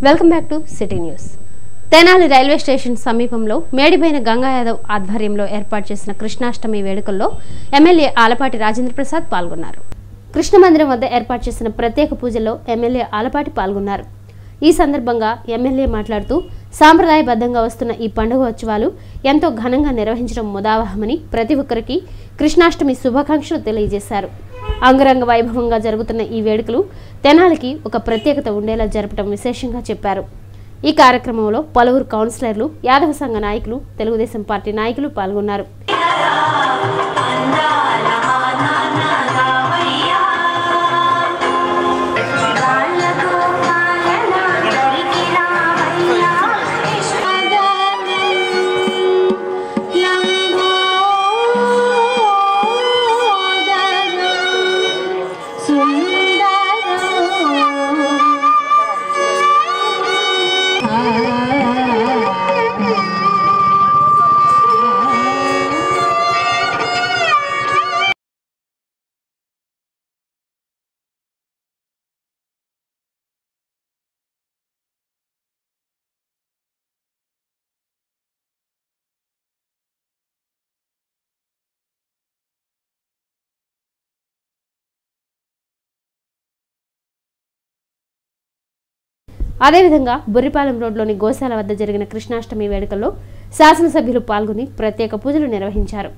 welcome back to city news Tenali railway station సమీపంలో మేడిపోయిన గంగా యాదవ్ ఆధ్వర్యంలో ఏర్పాటు చేసిన కృష్ణాష్టమి వేడుకల్లో ఎమ్మెల్యే ఆలపాటి రాజేంద్ర ప్రసాద్ పాల్గొన్నారు కృష్ణ మందిరం వద్ద ఏర్పాటు చేసిన ప్రత్యేక పూజల్లో ఎమ్మెల్యే ఆలపాటి పాల్గొన్నారు ఈ సందర్భంగా ఎమ్మెల్యే మాట్లాడుతూ సాంప్రదాయబద్ధంగా వస్తున్న ఈ పండుగ ఉత్సవాలు ఎంతో ఘనంగా నిర్వహించడం ముదావహమని ప్రతి ఒక్కరికి కృష్ణాష్టమి శుభాకాంక్షలు తెలియజేశారు అంగరంగ వైభవంగా జరుగుతున్న ఈ వేడుకలు తెనాలికి ఒక ప్రత్యేకత ఉండేలా జరపడం విశేషంగా చెప్పారు ఈ కార్యక్రమంలో పలువురు కౌన్సిలర్లు యాదవ సంఘ నాయకులు తెలుగుదేశం పార్టీ నాయకులు పాల్గొన్నారు అదేవిధంగా బుర్రిపాలెం రోడ్లోని గోశాల వద్ద జరిగిన కృష్ణాష్టమి వేడుకల్లో శాసనసభ్యులు పాల్గొని ప్రత్యేక పూజలు నిర్వహించారు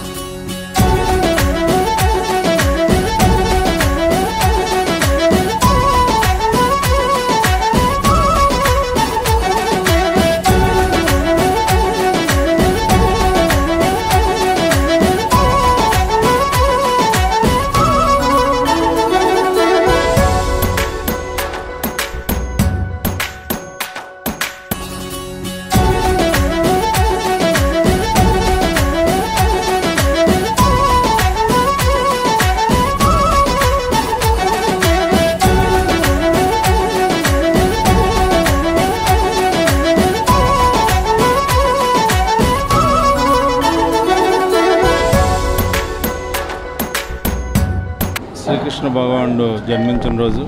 శ్రీకృష్ణ భగవానుడు జన్మించిన రోజు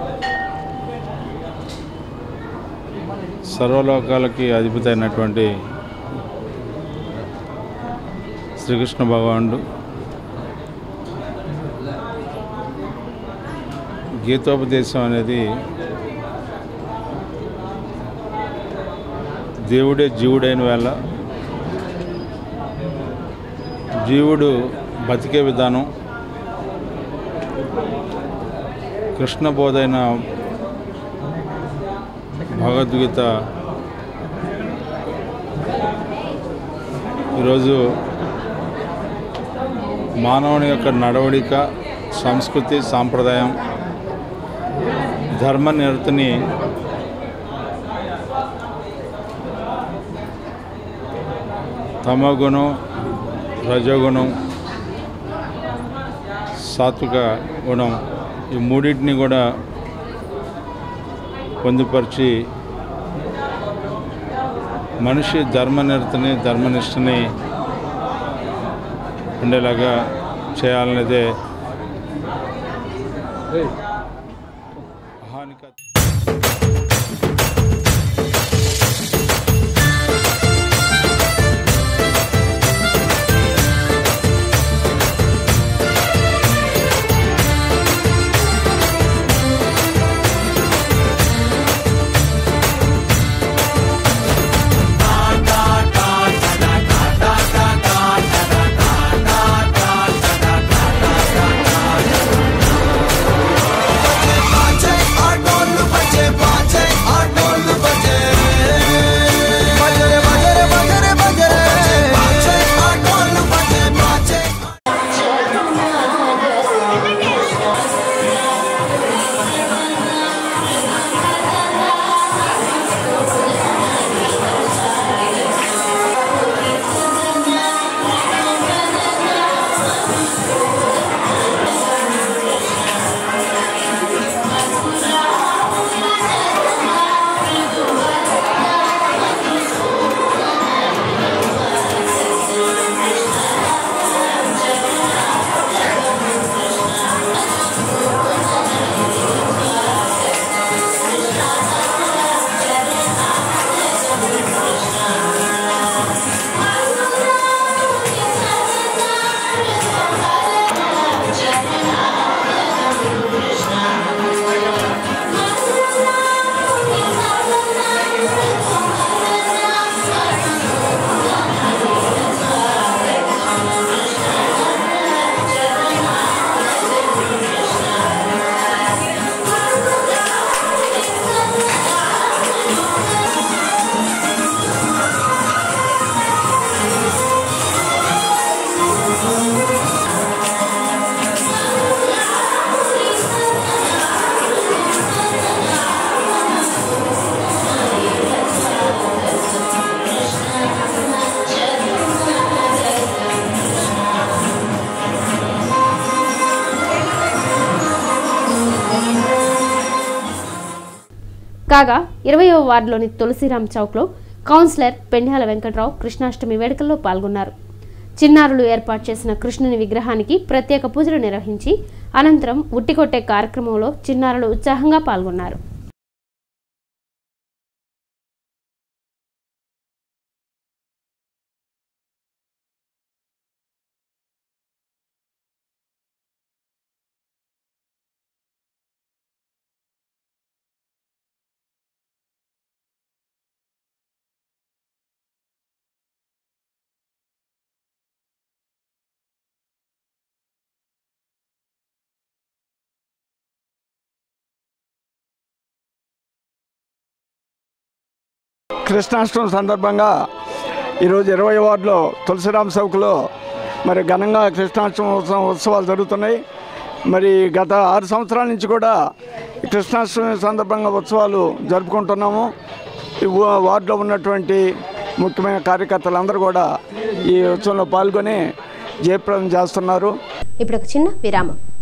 సర్వలోకాలకి అధిపతి అయినటువంటి శ్రీకృష్ణ భగవానుడు గీతోపదేశం అనేది దేవుడే జీవుడైన వేళ జీవుడు బతికే విధానం కృష్ణ బోధైన భగవద్గీత ఈరోజు మానవుని యొక్క నడవడిక సంస్కృతి సాంప్రదాయం ధర్మ నిరతిని తమోగుణం రజోగుణం సాత్విక గుణం ఈ మూడింటిని కూడా పొందుపరిచి మనిషి ధర్మనిరతని ధర్మనిష్టని ఉండేలాగా చేయాలనేదే హానిక టాటా కాగా ఇరవయవ వార్డులోని తులసిరామ్ చౌక్లో కౌన్సిలర్ పెండ్యాల వెంకట్రావు కృష్ణాష్టమి వేడుకల్లో పాల్గొన్నారు చిన్నారులు ఏర్పాటు చేసిన కృష్ణుని విగ్రహానికి ప్రత్యేక పూజలు నిర్వహించి అనంతరం ఉట్టికొట్టే కార్యక్రమంలో చిన్నారులు ఉత్సాహంగా పాల్గొన్నారు కృష్ణాష్టమి సందర్భంగా ఈరోజు ఇరవై వార్డులో తులసిరామ్ చౌక్లో మరి ఘనంగా కృష్ణాష్టమి ఉత్సవం ఉత్సవాలు జరుగుతున్నాయి మరి గత ఆరు సంవత్సరాల నుంచి కూడా ఈ కృష్ణాష్టమి సందర్భంగా ఉత్సవాలు జరుపుకుంటున్నాము ఈ వా- వార్డులో ఉన్నటువంటి ముఖ్యమైన కార్యకర్తలందరూ కూడా ఈ ఉత్సవంలో పాల్గొని జయప్రదం చేస్తున్నారు ఇప్పుడు ఒక చిన్న విరామం